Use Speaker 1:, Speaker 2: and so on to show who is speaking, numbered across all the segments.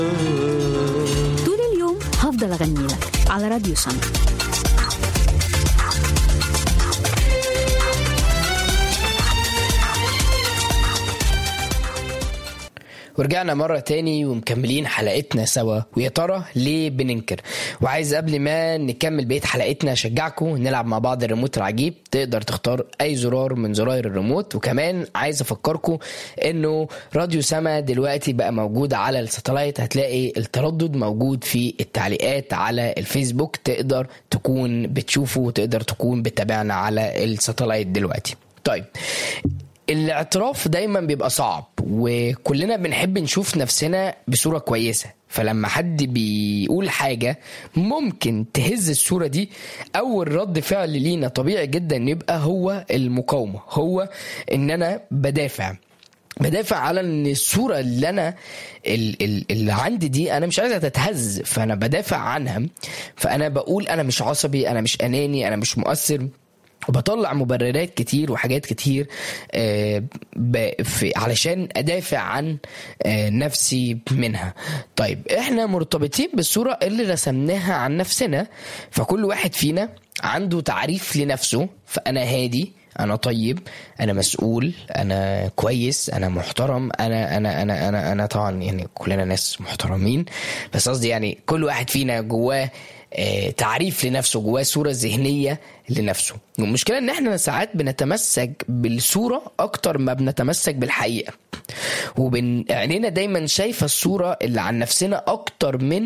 Speaker 1: طول اليوم هفضل أغني لك على راديو سما
Speaker 2: ورجعنا مرة تاني ومكملين حلقتنا سوا ويا ترى ليه بننكر وعايز قبل ما نكمل بقية حلقتنا أشجعكم نلعب مع بعض الريموت العجيب تقدر تختار أي زرار من زراير الريموت وكمان عايز أفكركم إنه راديو سما دلوقتي بقى موجود على الساتلايت هتلاقي التردد موجود في التعليقات على الفيسبوك تقدر تكون بتشوفه وتقدر تكون بتتابعنا على الساتلايت دلوقتي طيب الاعتراف دايما بيبقى صعب وكلنا بنحب نشوف نفسنا بصورة كويسة فلما حد بيقول حاجة ممكن تهز الصورة دي أول رد فعل لينا طبيعي جدا يبقى هو المقاومة هو إن أنا بدافع بدافع على ان الصوره اللي انا ال- ال- اللي عندي دي انا مش عايزها تتهز فانا بدافع عنها فانا بقول انا مش عصبي انا مش اناني انا مش مؤثر وبطلع مبررات كتير وحاجات كتير آه، ب- في علشان ادافع عن آه، نفسي منها طيب احنا مرتبطين بالصورة اللي رسمناها عن نفسنا فكل واحد فينا عنده تعريف لنفسه فانا هادي انا طيب انا مسؤول انا كويس انا محترم انا انا انا انا انا طبعا يعني كلنا ناس محترمين بس قصدي يعني كل واحد فينا جواه آه، تعريف لنفسه جواه صورة ذهنية لنفسه والمشكلة ان احنا ساعات بنتمسك بالصورة اكتر ما بنتمسك بالحقيقة وبن عينينا دايما شايفة الصورة اللي عن نفسنا اكتر من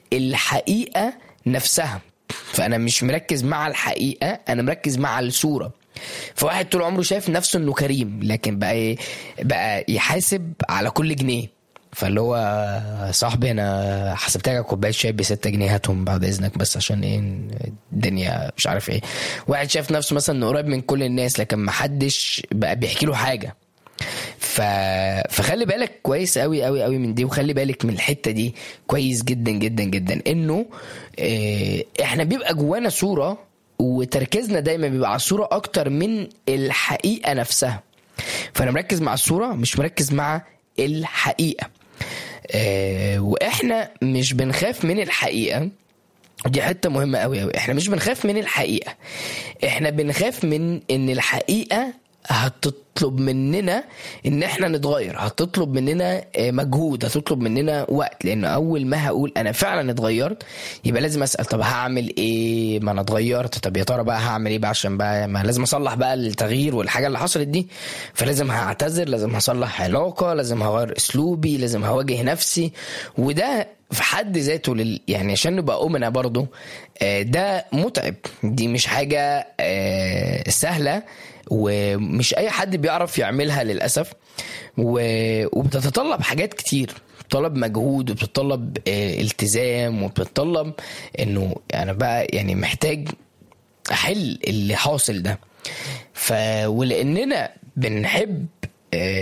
Speaker 2: الحقيقة نفسها فانا مش مركز مع الحقيقة انا مركز مع الصورة فواحد طول عمره شايف نفسه انه كريم لكن بقى بقى يحاسب على كل جنيه فاللي هو صاحبي انا حسبت لك كوبايه شاي ب 6 جنيه هاتهم بعد اذنك بس عشان ايه الدنيا مش عارف ايه واحد شايف نفسه مثلا انه قريب من كل الناس لكن ما حدش بقى بيحكي له حاجه ف... فخلي بالك كويس قوي قوي قوي من دي وخلي بالك من الحته دي كويس جدا جدا جدا انه اه احنا بيبقى جوانا صوره وتركيزنا دايما بيبقى على الصوره اكتر من الحقيقه نفسها فانا مركز مع الصوره مش مركز مع الحقيقه آه، واحنا مش بنخاف من الحقيقه دي حته مهمه قوي قوي احنا مش بنخاف من الحقيقه احنا بنخاف من ان الحقيقه هتطلب مننا ان احنا نتغير هتطلب مننا آه، مجهود هتطلب مننا وقت لان اول ما هقول انا فعلا اتغيرت يبقى لازم اسال طب هعمل ايه ما انا اتغيرت طب يا ترى بقى هعمل ايه بقى عشان بقى ما لازم اصلح بقى التغيير والحاجه اللي حصلت دي فلازم هعتذر لازم هصلح علاقه لازم هغير اسلوبي لازم هواجه نفسي وده في حد ذاته لل... يعني عشان نبقى أمنا برضو آه، ده متعب دي مش حاجة آه، سهلة ومش أي حد بيعرف يعملها للأسف و... وبتتطلب حاجات كتير بتطلب مجهود وبتطلب آه، التزام وبتطلب انه انا بقى يعني محتاج احل اللي حاصل ده ف ولاننا بنحب آه،